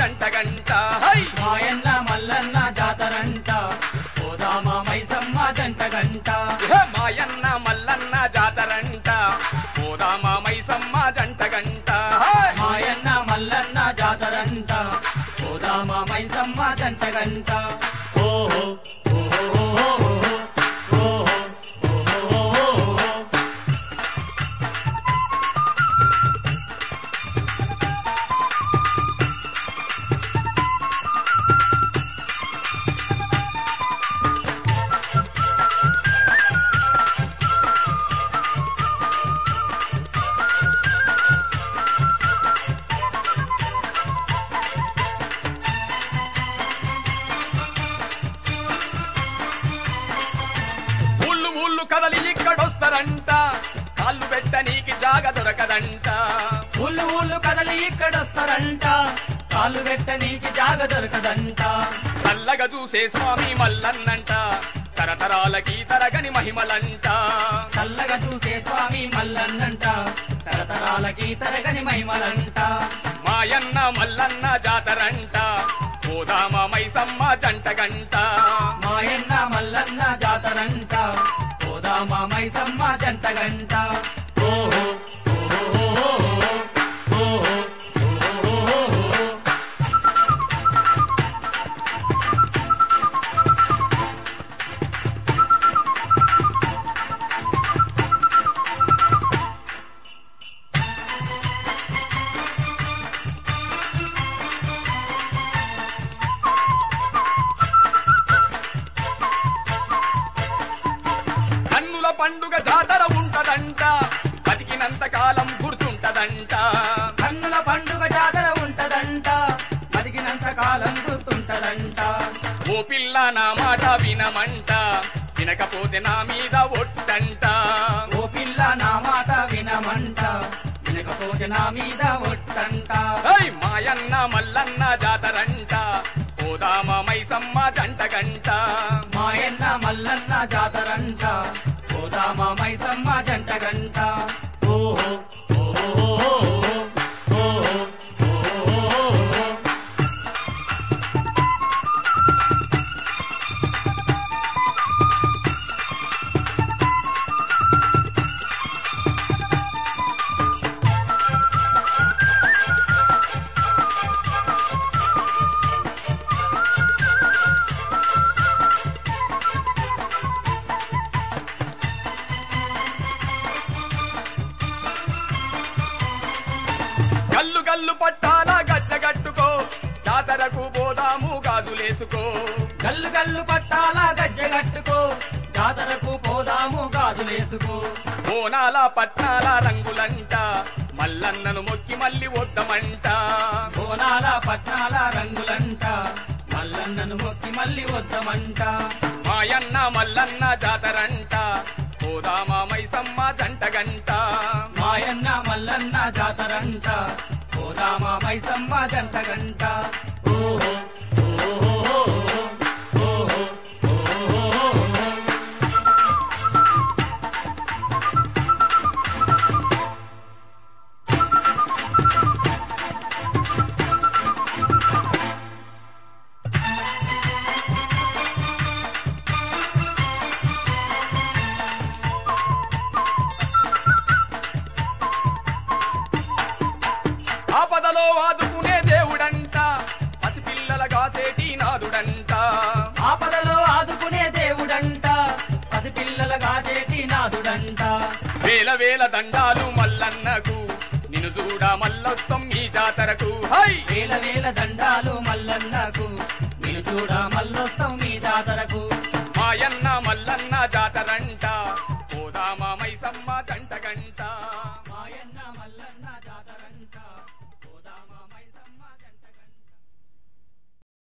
జంట గంట హై మాయన్న మల్లన్న జాతరంట పోదామ మైసమ్మ జంట గంట ఇహ మాయన్న మల్లన్న జాతరంట పోదామ మైసమ్మ జంట గంట హై మాయన్న మల్లన్న జాతరంట పోదామ మైసమ్మ జంట గంట ఓహో ఓహో ఓహో ఓహో ఓహో ఊళ్ళు ఊళ్ళు కదలి ఇక్కడొస్తారంట కాళ్ళు పెట్టనీకి జాగ దొరకదంట ఊళ్ళు ఊళ్ళు కదలి ఇక్కడొస్తారంట కాళ్ళు పెట్ట నీకి జాగ దొరకదంట చల్లగా చూసే స్వామి మల్లన్నంట తరతరాలకి తరగని మహిమలంట చల్లగా చూసే స్వామి మల్లన్నంట తరతరాలకి తరగని మహిమలంట మాయన్న మల్లన్న జాతరంట పోదామ మైసమ్మ జంట గంట మాయన్న మల్లన్న జాతరంట పోదామా మైసమ్మ జంట గంట ఓహో ఓహో ఓహో ఓహో కన్నుల పండుగ జాతర ఉంటదంట బతికినంత కాలం గుర్తుంటదంట కన్నుల పండుగ జాతర ఉంటదంట బతికినంత కాలం గుర్తుంటదంట ఓ పిల్ల నా మాట వినమంట వినకపోతే నా మీద ఒట్టంట ఓ పిల్ల నా మాట వినమంట వినకపోతే నా మీద ఒట్టంట హై మాయన్న మల్లన్న జాతరంట పోదామ మైసమ్మ జంట గంట మాయన్న మల్లన్న జాతరంట పోదామా మైసమ్మ జంట గంట ఓహో ఓహో ఓహో ఓహో గల్లు గల్లు పట్టాల గడ్డ గట్టుకో జాతరకు పోదాము గాజులేసుకో గల్లు గల్లు పట్టాల గజ్జె కట్టుకో జాతరకు పోదాము గాజులేసుకో బోనాల పట్నాల రంగులంట మల్లన్నను మొక్కి మళ్ళీ వద్దమంట బోనాల పట్నాల రంగులంట మల్లన్నను మొక్కి మళ్ళీ వద్దమంట మాయన్న మల్లన్న జాతరంట పోదామా మైసమ్మ జంట గంట మాయన్న మల్లన్న జాతరంట పోదామా మైసమ్మ జంట గంట ఓహో ఓహో ఓహో ఓహో ఆపదలో ఆదుకునే దేవుడంట పసిపిల్లల కాసేటి నాదుడంట ఆపదలో ఆదుకునే దేవుడంట పసిపిల్లల గాజేటి నాదుడంట వేల వేల దండాలు మల్లన్నకు నిన్ను చూడ మల్లొత్తం ఈ జాతరకు హై వేల వేల దండాలు మల్లన్నకు